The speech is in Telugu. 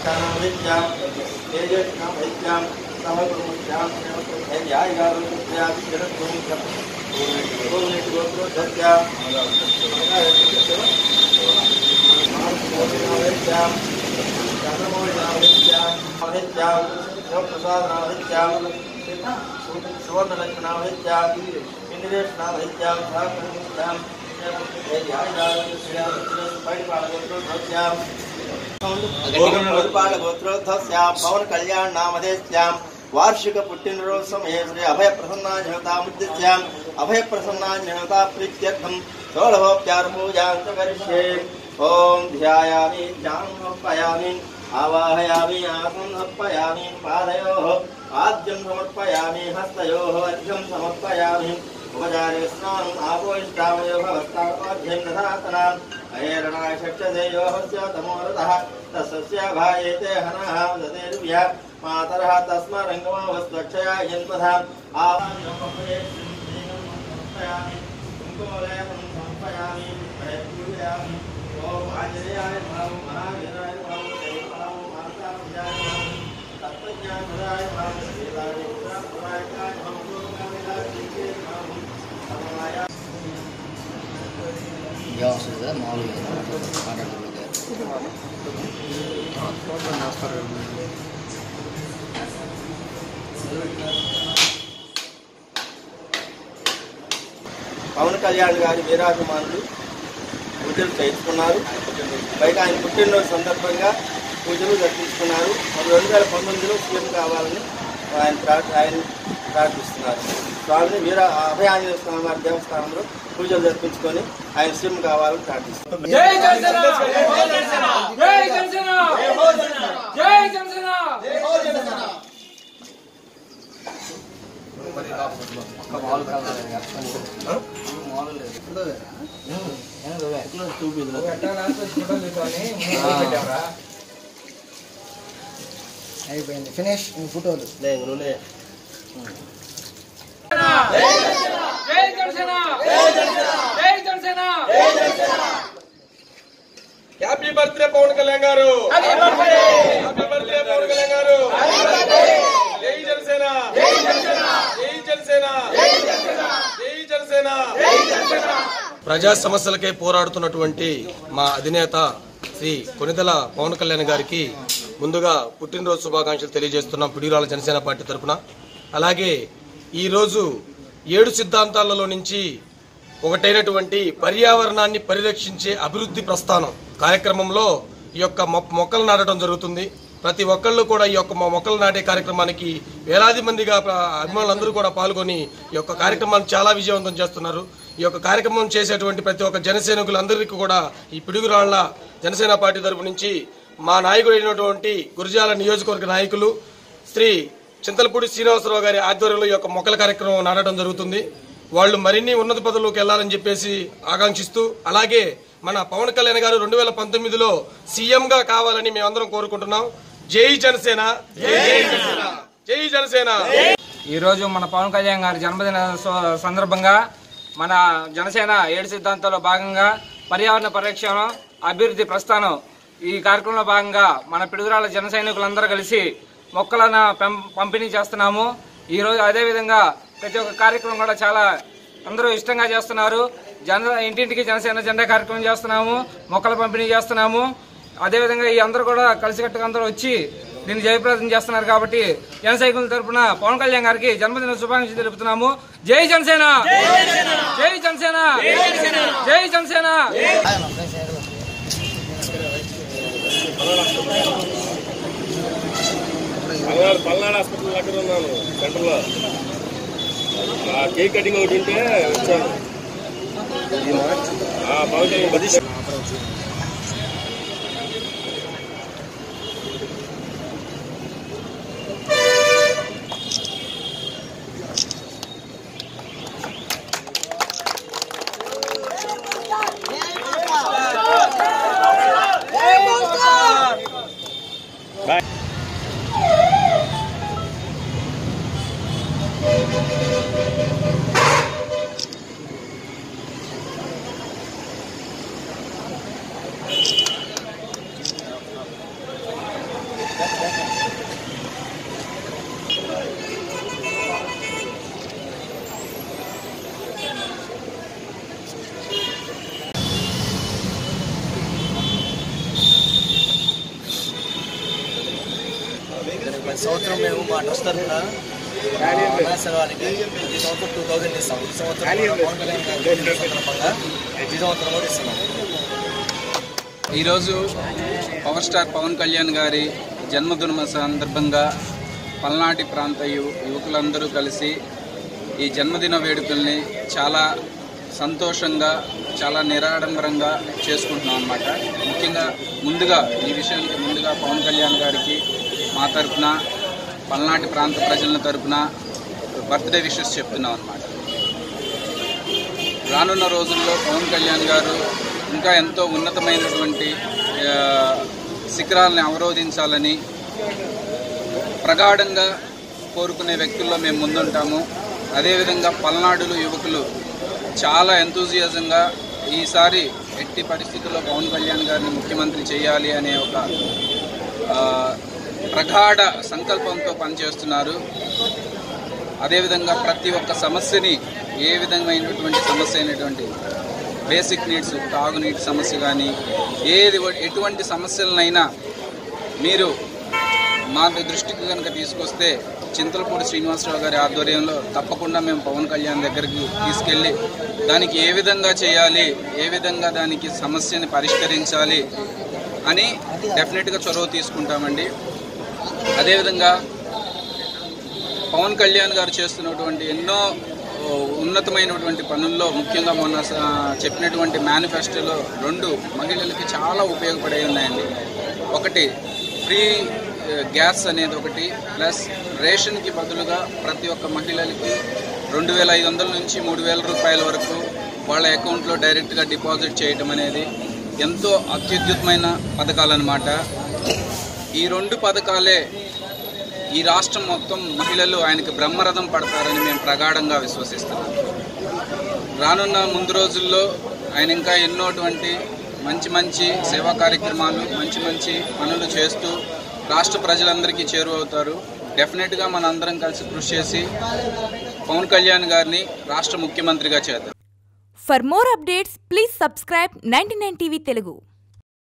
జ్యేష్ఠానామధిత్యాం తేజస్నామధిత్యాం సమగ్రముత్యాం ధ్యాయాగారుత్యాం జనత్వం గోవినేటి గోత్రోద్ధత్యాం మహాత్మోదినామధిత్యాం చంద్రమౌళినామధిత్యాం అమధిత్యాం శివప్రసాదనామధిత్యాం సువర్ణలక్ష్మణామధిత్యాం ఇంద్రేష్నామధిత్యాం సహకృత్యాం గోత్రోధ్యాం పవన్ కళ్యాణ్ నామధేశ్యాం వార్షిక పుట్టినరోజు సమయే శ్రీ అభయ ప్రసన్నాజనతాముద్దిశ్యాం అభయ ప్రసన్నాజనతా ప్రీత్యర్థం షోడభోప్యార పూజాం చ కరిష్యే ఓం ధ్యాయామి ధ్యానమర్పయామి ఆవాహయామి ఆసం సమర్పయామి పాదయోః ఆద్యం సమర్పయామి హస్తయోః అర్ఘ్యం సమర్పయామి ఉపచారే స్నానం ఆపోయిష్టామయో భవస్తాపాధ్యం దధాతనాం అహేరణాయ చక్షసేయోః తమోరథः తస్య భాయేతే హనः దదేర్వ్య మాతరः తస్మరంగమావస్త్వక్షయా యన్మధాం ఆవాహయామి కుంకుమలేపం సమర్పయామి ప్రయత్నయామి ఓం ఆంజనేయాయ నమః మహావీరాయ నమః జయఫలం మాతాపితాయ నమః తత్వజ్ఞానపదాయ నమః శ్రీరాయ పురాణపురాయకాయ నమః పూర్వకామికాయ నమః సమయాయ వ్యవస్థ మామూలుగా మాట్లాడుతుంది పవన్ కళ్యాణ్ గారి వీరాభిమానులు పూజలు చేయించుకున్నారు బయట ఆయన పుట్టినరోజు సందర్భంగా పూజలు జరిపించుకున్నారు మరి రెండు వేల పంతొమ్మిదిలో సీఎం కావాలని ఆయన ప్రా- ఆయన ప్రార్థిస్తున్నారు స్వామిని వీర అభయాంజనేయ స్వామి వారి దేవస్థానంలో పూజలు జరిపించుకొని ఆయన సీఎం కావాలని ప్రార్థిస్తున్నారు జై జనసేన జై జనసేన జై జనసేన అయిపోయింది ఫినిష్ ఫోటోలు లేదు నువ్వులే. జై జనసేన జై Janasena happy birthday Pawan Kalyan garu happy birthday Pawan Kalyan గారు జై జనసేన జై జనసేన జై జనసేన ప్రజా సమస్యలకే పోరాడుతున్నటువంటి మా అధినేత శ్రీ కొనిదల పవన్ కళ్యాణ్ గారికి ముందుగా పుట్టినరోజు శుభాకాంక్షలు తెలియజేస్తున్నాం పిడిగురాల జనసేన పార్టీ తరఫున అలాగే ఈరోజు ఏడు సిద్ధాంతాలలో నుంచి ఒకటైనటువంటి పర్యావరణాన్ని పరిరక్షించే అభివృద్ధి ప్రస్థానం కార్యక్రమంలో ఈ యొక్క మొ- మొక్కలు నాటడం జరుగుతుంది ప్రతి ఒక్కళ్ళు కూడా ఈ యొక్క మొ- మొక్కలు నాటే కార్యక్రమానికి వేలాది మందిగా ప్ర- అభిమానులందరూ కూడా పాల్గొని ఈ యొక్క కార్యక్రమాన్ని చాలా విజయవంతం చేస్తున్నారు ఈ యొక్క కార్యక్రమం చేసేటువంటి ప్రతి ఒక్క జనసైనికులందరికీ కూడా ఈ పిడుగురాళ్ల జనసేన పార్టీ తరపు నుంచి మా నాయకుడైనటువంటి గురజాల నియోజకవర్గ నాయకులు శ్రీ చింతలపూడి శ్రీనివాసరావు గారి ఆధ్వర్యంలో ఈ యొక్క మొక్కల కార్యక్రమం నాటడం జరుగుతుంది వాళ్ళు మరిన్ని ఉన్నత పదవులకు వెళ్లాలని చెప్పేసి ఆకాంక్షిస్తూ అలాగే మన పవన్ కళ్యాణ్ గారు రెండు వేల పంతొమ్మిదిలో సీఎం గా కావాలని మేమందరం కోరుకుంటున్నాం జై జనసేన జై జనసేన జై జనసేన ఈరోజు మన పవన్ కళ్యాణ్ గారి జన్మదిన సో- సందర్భంగా మన జనసేన ఏడు సిద్ధాంతాల్లో భాగంగా పర్యావరణ పరిరక్షణ అభివృద్ధి ప్రస్థానం ఈ కార్యక్రమంలో భాగంగా మన పిడుగురాల జన సైనికులందరూ కలిసి మొక్కలను పెం- పంపిణీ చేస్తున్నాము ఈ రోజు అదే విధంగా ప్రతి ఒక్క కార్యక్రమం కూడా చాలా అందరూ ఇష్టంగా చేస్తున్నారు జన ఇంటింటికి జనసేన జెండా కార్యక్రమం చేస్తున్నాము మొక్కల పంపిణీ చేస్తున్నాము అదేవిధంగా ఈ అందరూ కూడా కలిసికట్టుగా అందరూ వచ్చి దీన్ని జయప్రదం చేస్తున్నారు కాబట్టి జన సైనికుల తరపున పవన్ కళ్యాణ్ గారికి జన్మదిన శుభాకాంక్షలు తెలుపుతున్నాము జై జనసేన జై జనసేన జై జనసేన పల్నాడు పల్నాడు హాస్పిటల్ దగ్గర ఉన్నాను సెంటర్లో ఆ కేక్ కటింగ్ ఒకటి ఉంటే వచ్చాను ఆ పవన్ కళ్యాణ్ బది సంవత్సరం మేము మా ట్రస్ట్ తరఫున అనాథాశ్రమానికి ఈ సంవత్సరం టూ థౌజండ్ ఇస్తాం ఈ సంవత్సరం కూడా పవన్ కళ్యాణ్ గారి జన్మదిన సందర్భంగా ఈ సంవత్సరం కూడా ఇస్తున్నాం ఈరోజు పవర్ స్టార్ పవన్ కళ్యాణ్ గారి జన్మదిన సందర్భంగా పల్నాటి ప్రాంత యు- యువకులందరూ కలిసి ఈ జన్మదిన వేడుకల్ని చాలా సంతోషంగా చాలా నిరాడంబరంగా చేసుకుంటున్నాం అన్నమాట ముఖ్యంగా ముందుగా ఈ విషయానికి ముందుగా పవన్ కళ్యాణ్ గారికి మా తరపున పల్నాటి ప్రాంత ప్రజల తరపున బర్త్డే విషెస్ చెప్తున్నాం అన్నమాట రానున్న రోజుల్లో పవన్ కళ్యాణ్ గారు ఇంకా ఎంతో ఉన్నతమైనటువంటి ఆ, శిఖరాలని అవరోధించాలని ప్రగాఢంగా కోరుకునే వ్యక్తుల్లో మేము ముందుంటాము అదేవిధంగా పల్నాడులు యువకులు చాలా ఎంతూజియాజంగా ఈసారి ఎట్టి పరిస్థితుల్లో పవన్ కళ్యాణ్ గారిని ముఖ్యమంత్రి చేయాలి అనే ఒక ఆ, ప్రగాఢ సంకల్పంతో పనిచేస్తున్నారు అదేవిధంగా ప్రతి ఒక్క సమస్యని ఏ విధమైనటువంటి సమస్య అయినటువంటి బేసిక్ నీడ్స్ తాగునీటి సమస్య కానీ ఏది ఎటువంటి సమస్యలనైనా మీరు మా దృష్టికి కనుక తీసుకొస్తే చింతలపూడి శ్రీనివాసరావు గారి ఆధ్వర్యంలో తప్పకుండా మేము పవన్ కళ్యాణ్ దగ్గరికి తీసుకెళ్ళి దానికి ఏ విధంగా చేయాలి ఏ విధంగా దానికి సమస్యని పరిష్కరించాలి అని డెఫినెట్గా చొరవ తీసుకుంటామండి అదేవిధంగా పవన్ కళ్యాణ్ గారు చేస్తున్నటువంటి ఎన్నో ఓ, ఉన్నతమైనటువంటి పనుల్లో ముఖ్యంగా మొన్న స- చెప్పినటువంటి మేనిఫెస్టోలో రెండు మహిళలకి చాలా ఉపయోగపడే ఉన్నాయండి ఒకటి ఫ్రీ ఆ, గ్యాస్ అనేది ఒకటి ప్లస్ రేషన్కి బదులుగా ప్రతి ఒక్క మహిళలకి రెండు వేల ఐదు వందల నుంచి మూడు వేల రూపాయల వరకు వాళ్ళ అకౌంట్లో డైరెక్ట్గా డిపాజిట్ చేయటం అనేది ఎంతో అత్యుద్భుతమైన పథకాలన్నమాట ఈ రెండు పథకాలే ఈ రాష్ట్రం మొత్తం మహిళలు ఆయనకి బ్రహ్మరథం పడతారని మేము ప్రగాఢంగా విశ్వసిస్తున్నాం రానున్న ముందు రోజుల్లో ఆయన ఇంకా ఎన్నోటువంటి మంచి మంచి సేవా కార్యక్రమాలు మంచి మంచి పనులు చేస్తూ రాష్ట్ర ప్రజలందరికీ చేరువవుతారు డెఫినెట్గా మనందరం కలిసి కృషి చేసి పవన్ కళ్యాణ్ గారిని రాష్ట్ర ముఖ్యమంత్రిగా చేద్దాం For more updates, please subscribe 99 TV Telugu.